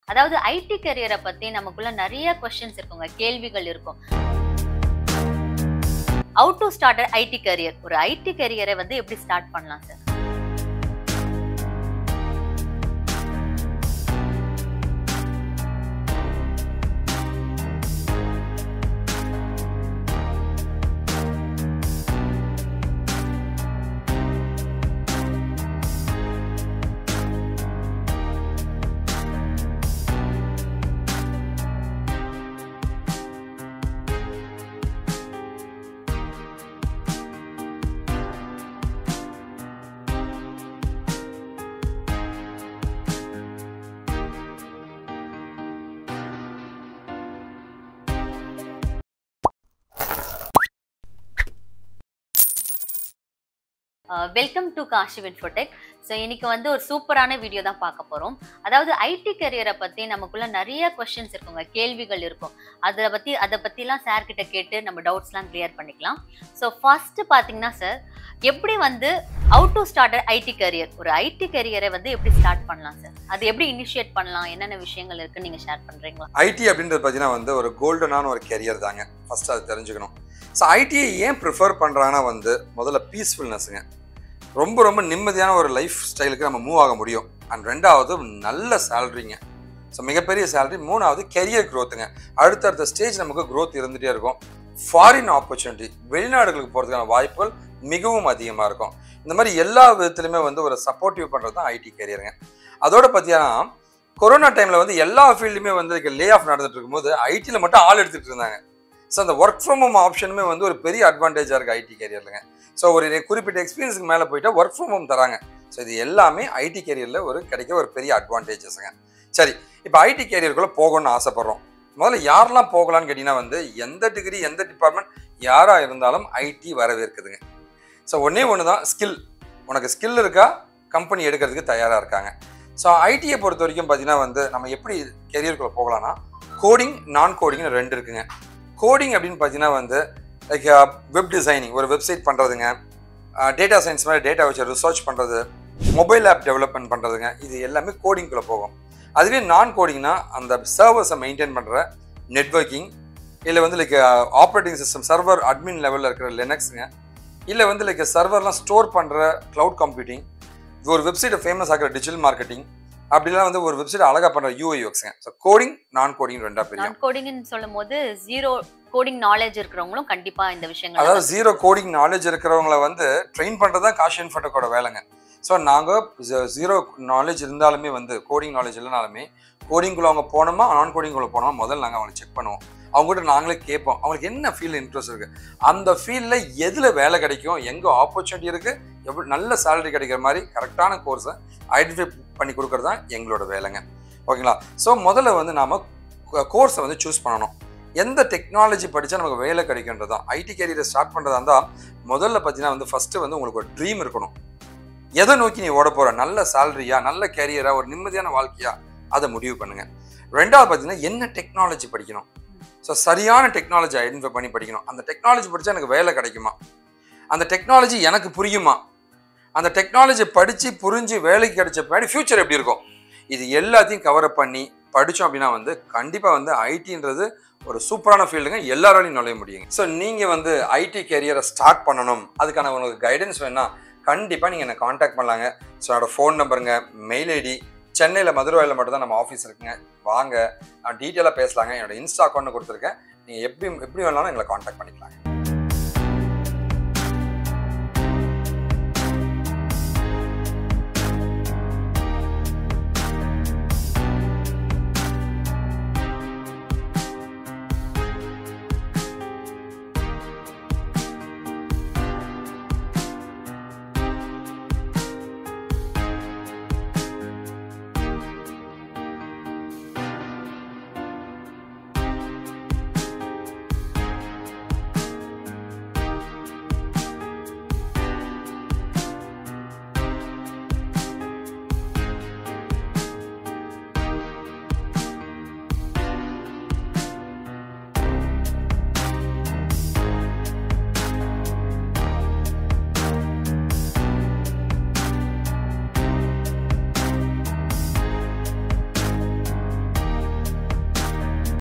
அதாவது ஐடி கரியரை பத்தி நமக்குள்ள நிறைய கொஸ்டின்ஸ் இருக்குங்க கேள்விகள் இருக்கும் how to start IT career ஒரு ஐடி கரியரை வந்து எப்படி ஸ்டார்ட் பண்ணலாம் sir welcome to Kashi Infotech so இன்னைக்கு வந்து ஒரு சூப்பரான வீடியோ தான் பார்க்க போகிறோம் அதாவது ஐடி கரியரை பற்றி நமக்குள்ள நிறைய கொஸ்டின்ஸ் இருக்குங்க கேள்விகள் இருக்கும் அதை பற்றி அதை பற்றிலாம் சார் கிட்ட கேட்டு நம்ம டவுட்ஸ்லாம் கிளியர் பண்ணிக்கலாம் ஸோ ஃபர்ஸ்ட் பார்த்தீங்கன்னா சார் எப்படி வந்து how to start IT career ஒரு ஐடி கரியரை வந்து எப்படி ஸ்டார்ட் பண்ணலாம் சார் அது எப்படி இனிஷியேட் பண்ணலாம் என்னென்ன விஷயங்கள் இருக்குன்னு நீங்கள் ஷேர் பண்ணுறீங்களா ஐடி அப்படின்றது பார்த்தீங்கன்னா வந்து ஒரு கோல்டனான ஒரு கெரியர் தாங்க ஃபர்ஸ்ட் அது தெரிஞ்சுக்கணும் ஸோ ஐடியை ஏன் ப்ரிஃபர் பண்ணுறாங்கன்னா வந்து முதல்ல பீஸ்ஃபுல்னஸ்ங்க ரொம்ப ரொம்ப நிம்மதியான ஒரு லைஃப் ஸ்டைலுக்கு நம்ம மூவ் ஆக முடியும் அண்ட் ரெண்டாவது நல்ல சேலரிங்க ஸோ மிகப்பெரிய சேலரி மூணாவது கெரியர் க்ரோத்துங்க அடுத்தடுத்த ஸ்டேஜ் நமக்கு க்ரோத் இருந்துகிட்டே இருக்கும் ஃபாரின் ஆப்பர்ச்சுனிட்டி வெளிநாடுகளுக்கு போகிறதுக்கான வாய்ப்புகள் மிகவும் அதிகமாக இருக்கும் இந்த மாதிரி எல்லா விதத்துலையுமே வந்து ஒரு சப்போர்ட்டிவ் பண்ணுறது தான் ஐடி கெரியருங்க அதோட பார்த்தீங்கன்னா கொரோனா டைமில் வந்து எல்லா ஃபீல்டுமே வந்து லே ஆஃப் நடந்துட்டு இருக்கும்போது ஐடியில் மட்டும் ஆள் எடுத்துகிட்டு இருந்தாங்க ஸோ அந்த ஒர்க் ஃப்ரம் ஹோம் ஆப்ஷனுமே வந்து ஒரு பெரிய அட்வான்டேஜாக இருக்குது ஐடி கேரியர்லங்க ஸோ ஒரு குறிப்பிட்ட எக்ஸ்பீரியன்ஸுக்கு மேலே போயிட்டா ஒர்க் ஃப்ரம் ஹோம் தராங்க ஸோ இது எல்லாமே ஐடி கேரியரில் ஒரு கிடைக்க ஒரு பெரிய அட்வான்டேஜஸ்ங்க சரி இப்போ ஐடி கேரியருக்குள்ளே போகணும்னு ஆசைப்பட்றோம் முதல்ல யாரெல்லாம் போகலான்னு கேட்டிங்கன்னா வந்து எந்த டிகிரி எந்த டிபார்ட்மெண்ட் யாராக இருந்தாலும் ஐடி வரவேற்குதுங்க ஸோ ஒன்றே ஒன்று தான் ஸ்கில் உனக்கு ஸ்கில் இருக்கா கம்பெனி எடுக்கிறதுக்கு தயாராக இருக்காங்க ஸோ ஐடியை பொறுத்த வரைக்கும் பார்த்தீங்கன்னா வந்து நம்ம எப்படி கெரியருக்குள்ளே போகலான்னா கோடிங் நான் கோடிங்னு ரெண்டு இருக்குங்க கோடிங் அப்படின்னு பார்த்தீங்கன்னா வந்து லைக் வெப் டிசைனிங் ஒரு வெப்சைட் பண்ணுறதுங்க டேட்டா சயின்ஸ் மாதிரி டேட்டா வச்சு ரிசர்ச் பண்ணுறது மொபைல் ஆப் டெவலப்மெண்ட் பண்ணுறதுங்க இது எல்லாமே கோடிங்குள்ளே போகும் அதுவே நான் கோடிங்னா அந்த சர்வர்ஸை மெயின்டைன் பண்ணுற நெட்ஒர்க்கிங் இல்லை வந்து like operating system server admin லெவலில் இருக்கிற லெனக்ஸுங்க இல்லை வந்து லைக் சர்வர்லாம் ஸ்டோர் பண்ணுற க்ளவுட் கம்ப்யூட்டிங் இது ஒரு வெப்சைட்டை ஃபேமஸ் ஆகிற டிஜிட்டல் மார்க்கெட்டிங் அப்படிலாம் வந்து ஒரு வெப்சைட் அழகாக பண்ணுற யூஐயூஎக்ஸுங்க ஸோ கோடிங் நான் கோடிங் ரெண்டா பிரியும் நான் கோடிங்னு சொல்லும் போது ஜீரோ கோடிங் நாலேஜ் இருக்கிறவங்களும் கண்டிப்பா இந்த விஷயங்கள் அதாவது ஜீரோ கோடிங் நாலேஜ் இருக்கிறவங்கள வந்து ட்ரெயின் பண்ணுறது தான் காஷ் இன்ஃபோட்டோட வேலைங்க ஸோ நாங்கள் ஜீரோ நாலேஜ் இருந்தாலுமே வந்து கோடிங் நாலேஜ் இல்லைனாலுமே கோடிங்குள்ளே அவங்க போனோமா நான் கோடிங்குள்ளே போனோமா முதல்ல நாங்கள் அவங்களை செக் பண்ணுவோம் அவங்ககிட்ட நாங்களே கேட்போம் அவங்களுக்கு என்ன ஃபீல்டு இன்ட்ரெஸ்ட் இருக்குது அந்த ஃபீல்டில் எதில் வேலை கிடைக்கும் எங்கே ஆப்பர்ச்சுனிட்டி இருக்குது எவ்வளோ நல்ல சேலரி கிடைக்கிற மாதிரி கரெக்டான கோர்ஸை ஐடென்டிஃபை பண்ணி கொடுக்குறது தான் எங்களோட வேலைங்க ஓகேங்களா ஸோ முதல்ல வந்து நாம் கோர்ஸை வந்து சூஸ் பண்ணணும் எந்த டெக்னாலஜி படித்தா நமக்கு வேலை கிடைக்கின்றது தான் ஐடி கேரியரை ஸ்டார்ட் பண்ணுறதா இருந்தால் முதல்ல பார்த்தீங்கன்னா வந்து ஃபஸ்ட்டு வந்து உங்களுக்கு ஒரு ட்ரீம் இருக்கணும் எதை நோக்கி நீ ஓட போகிற நல்ல சேலரியா நல்ல கேரியரா ஒரு நிம்மதியான வாழ்க்கையா அதை முடிவு பண்ணுங்க ரெண்டாவது பார்த்தீங்கன்னா என்ன டெக்னாலஜி படிக்கணும் ஸோ சரியான டெக்னாலஜி ஐடென்டிஃபை பண்ணி படிக்கணும் அந்த டெக்னாலஜி படித்தா எனக்கு வேலை கிடைக்குமா அந்த டெக்னாலஜி எனக்கு புரியுமா அந்த டெக்னாலஜி படித்து புரிஞ்சு வேலைக்கு கிடைச்ச பின்னாடி ஃப்யூச்சர் எப்படி இருக்கும் இது எல்லாத்தையும் கவர் அப் பண்ணி படித்தோம் அப்படின்னா வந்து கண்டிப்பாக வந்து ஐடின்றது ஒரு சூப்பரான ஃபீல்டுங்க எல்லாராலையும் நுழைய முடியுங்க ஸோ நீங்கள் வந்து ஐடி கேரியரை ஸ்டார்ட் பண்ணணும் அதுக்கான உங்களுக்கு கைடன்ஸ் வேணா கண்டிப்பாக நீங்கள் என்னை காண்டாக்ட் பண்ணலாங்க ஸோ என்னோட ஃபோன் நம்பருங்க மெயில் ஐடி சென்னையில் மதுரையில் மட்டும் தான் நம்ம ஆஃபீஸ் இருக்குங்க வாங்க நான் டீட்டெயிலாக பேசலாங்க என்னோட இன்ஸ்டா அக்கௌண்ட் கொடுத்துருக்கேன் நீங்கள் எப்படி எப்படி வேணாலும் எங்களை காண்டாக்ட் பண்ணிக்கலாங்க